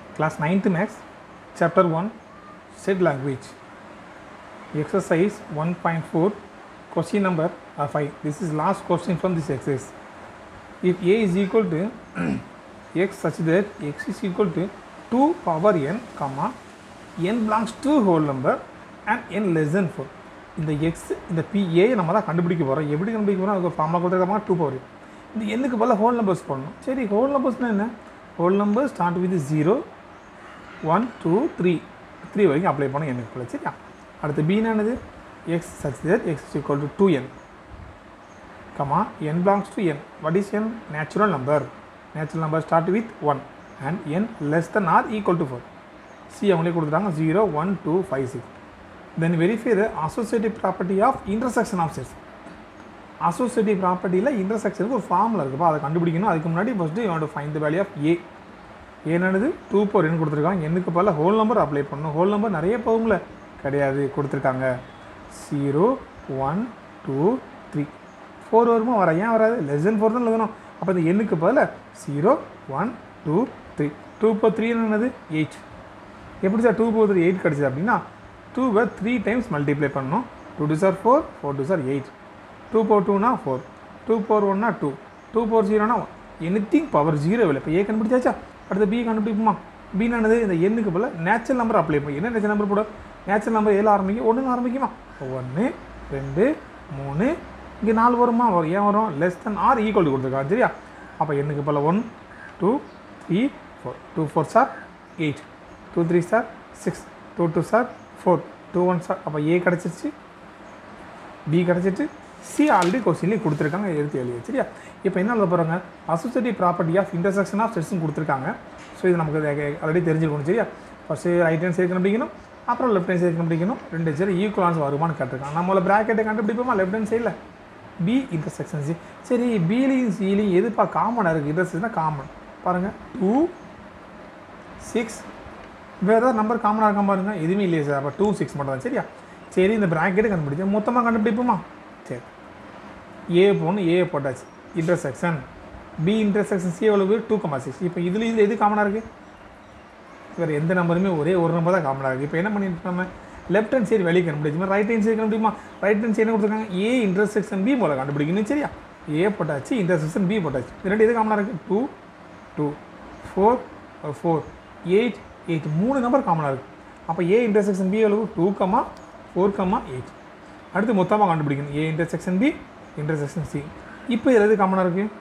class 9th max chapter 1 set language exercise 1.4 question number uh, 5 this is last question from this exercise if a is equal to x such that x is equal to 2 power n comma n belongs to whole number and n less than 4 இந்த X இந்த B A நம்ம தான் கண்டுபிடிக்க போகிறோம் எப்படி கண்டுபிடிக்க போகிறோம் அதுக்கு ஃபார்முலா கொடுத்துருக்காங்க டூ பவர் இந்த எண்ணுக்கு பதில் ஹோல் நம்பர்ஸ் போடணும் சரி ஹோல் நம்பர்ஸ்னால் என்ன whole number start with zero one two three three வரைக்கும் அப்ளை பண்ண எண்ணுக்கு போல சரியா அடுத்து பி என்னது x such that x equal to two n comma n belongs to n what is n natural number natural number start with one and n less than or equal to four C அவங்களே கொடுத்துட்டாங்க zero one two five six then verify the associative property of intersection of sets associative ப்ராப்பர்ட்டியில் இன்டர்செக்ஷனுக்கு ஒரு formula இருக்குப்பா அதை கண்டுபிடிக்கணும் அதுக்கு முன்னாடி first you find the value of A என்னது டூ ஃபோர் என்ன கொடுத்துருக்காங்க எண்ணுக்கு பதில் ஹோல் நம்பர் அப்ளை பண்ணணும் ஹோல் நம்பர் நிறைய போகும்ல கிடையாது கொடுத்துருக்காங்க zero one two three four வருமா வர ஏன் வராது லெஸ் தென் ஃபோர் தான் எழுதணும் அப்போ இந்த எண்ணுக்கு பதில் zero one two three two four three என்னது எயிட் எப்படி sir two four three eight கிடச்சிது அப்படின்னா டூவை த்ரீ டைம்ஸ் மல்டிப்ளை பண்ணணும் two two sir four four two sir eight two four டூனா ஃபோர் டூ ஃபோர் ஒன்னா டூ டூ ஃபோர் ஜீரோனா anything power zero இல்லை இப்போ ஏ கண்டுபிடிச்சாச்சா அடுத்து பி கண்டுபிடிக்குமா பி என்னது இந்த எண்ணுக்கு போல் நேச்சுரல் நம்பர் அப்ளை பண்ணி என்ன நேச்சுரல் நம்பர் போட நேச்சுரல் நம்பர் ஏழு ஆரம்பிக்கும் ஒன்று ஆரம்பிக்குமா ஒன்று ரெண்டு மூணு இங்கே நாலு வருமா வரும் ஏன் வரும் லெஸ் தென் ஆர் ஈக்குவல் கொடுத்துருக்காங்க சரியா அப்போ எண்ணுக்கு போல் one two three four two four sir eight two three sir six two two sir four two one sir அப்போ ஏ கிடச்சிருச்சு பி கிடச்சிட்டு சி ஆல்ரெடி கொஸ்டின்லேயே கொடுத்துருக்காங்க எடுத்து எழுதி சரியா இப்போ என்ன எழுத போகிறாங்க associative property of intersection of செட்ஸ்னு கொடுத்துருக்காங்க ஸோ இது நமக்கு ஆல்ரெடி தெரிஞ்சுக்கணும் சரியா ஃபஸ்ட்டு ரைட் ஹேண்ட் சைடு கண்டுபிடிக்கணும் அப்புறம் லெஃப்ட் ஹேண்ட் சைடு கண்டுபிடிக்கணும் ரெண்டு சைடு ஈக்குவலான்ஸ் வருமானு கேட்டிருக்காங்க நம்மள ப்ராக்கெட்டை கண்டுபிடிப்போமா லெஃப்ட் ஹேண்ட் சைடில் பி இன்டர்செக்ஷன் சி சரி பிலையும் சிலையும் எதுப்பா காமனாக இருக்குது இன்டர்செக்ஷன் காமன் பாருங்கள் டூ சிக்ஸ் வேறு ஏதாவது நம்பர் காமனாக இருக்க பாருங்க எதுவுமே இல்லையே சார் அப்போ டூ சிக்ஸ் மட்டும் தான் சரியா சரி இந்த ப்ராக்கெட்டு கண்டுபிடிச்சு மொத்தமாக கண்டுபிடிப்போமா சரி ஏ போகணும் ஏ போட்டாச்சு இன்டர்செக்ஷன் பி இன்டர்செக்ஷன் சி எவ்வளவு டூ கமா சிக்ஸ் இப்போ இதுல இதில் எது காமனாக இருக்குது வேறு எந்த நம்பருமே ஒரே ஒரு நம்பர் தான் காமனாக இருக்குது இப்போ என்ன பண்ணிட்டு நம்ம லெஃப்ட் ஹேண்ட் சைடு வெளியே கண்டுபிடிச்சு ரைட் ஹேண்ட் சைடு கண்டுபிடிக்குமா ரைட் ஹேண்ட் சைடு என்ன கொடுத்துருக்காங்க ஏ இன்டர்செக்ஷன் பி மூலம் கண்டுபிடிக்கணும் சரியா ஏ போட்டாச்சு இன்டர்செக்ஷன் பி போட்டாச்சு இது ரெண்டு எது காமனாக இருக்குது two two four four eight eight மூணு நம்பர் காமனாக இருக்குது அப்போ ஏ இன்டர்செக்ஷன் பி எவ்வளவு two comma four comma eight அடுத்து மொத்தமாக கண்டுபிடிக்கணும் A intersection B intersection C இப்போ இதில் எது காமனாக இருக்குது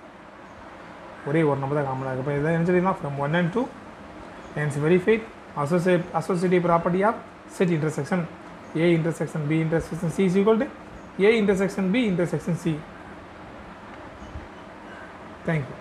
ஒரே ஒரு நம்பர் தான் காமனாக இருக்குது இப்போ இதை என்ன சொல்லிடலாம் from one and two hence verified associate associative property of set intersection a intersection b intersection c is equal to a intersection b intersection c thank you